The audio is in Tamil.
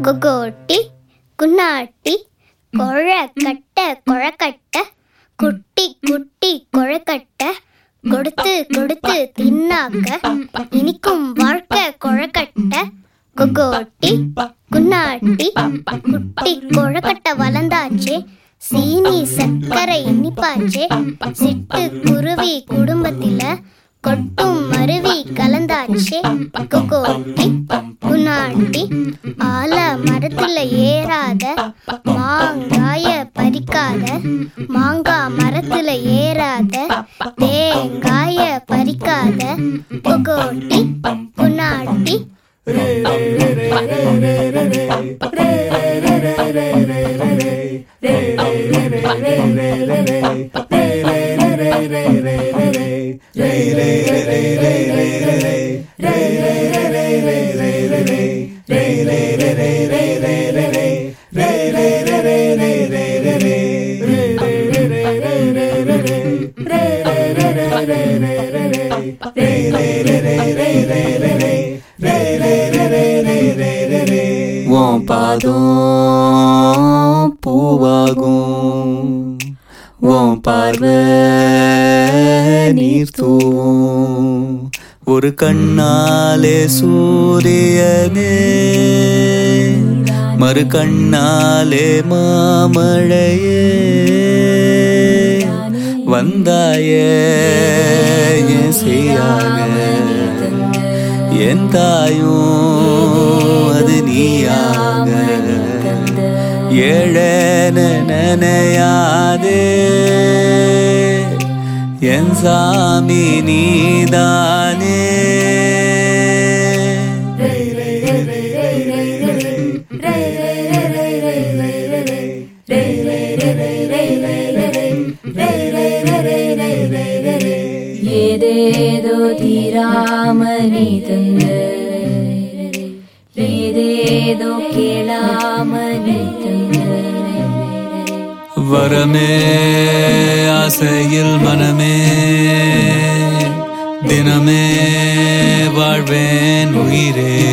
கொகோட்டி குன்னாட்டி கொழக்கட்ட கொழக்கட்ட குட்டி குட்டி கொழக்கட்ட கொடுத்து கொடுத்து தின்னாக்க இனிக்கும் வாழ்க்கை கொழக்கட்ட கொகோட்டி குன்னாட்டி குட்டி கொழக்கட்ட வளர்ந்தாச்சே சீனி சர்க்கரை இனிப்பாச்சே சிட்டு குருவி குடும்பத்தில கொட்டும் மருவி கலந்தாச்சே கொகோட்டி குன்னாட்டி ஆல மரத்துல ஏறாத மாங்காய பறிக்காத மாங்கா மரத்துல ஏறாத தேங்காய பறிக்காத கொகோட்டி குன்னாட்டி உன் பாதம் பூவாகும் உன் பார்வை நீர் தூவும் ஒரு கண்ணாலே சூரியனே மறு கண்ணாலே மாமழையே வந்தாயே என் செய்யாக என் தாயும் அது நீயாக ஏழன நினையாதே என் சாமி நீதானே ஏதேதோ தீராமணி தந்த ஏதேதோ கேளாமணி தந்த வரமே ஆசையில் மனமே தினமே வாழ்வேன் உயிரே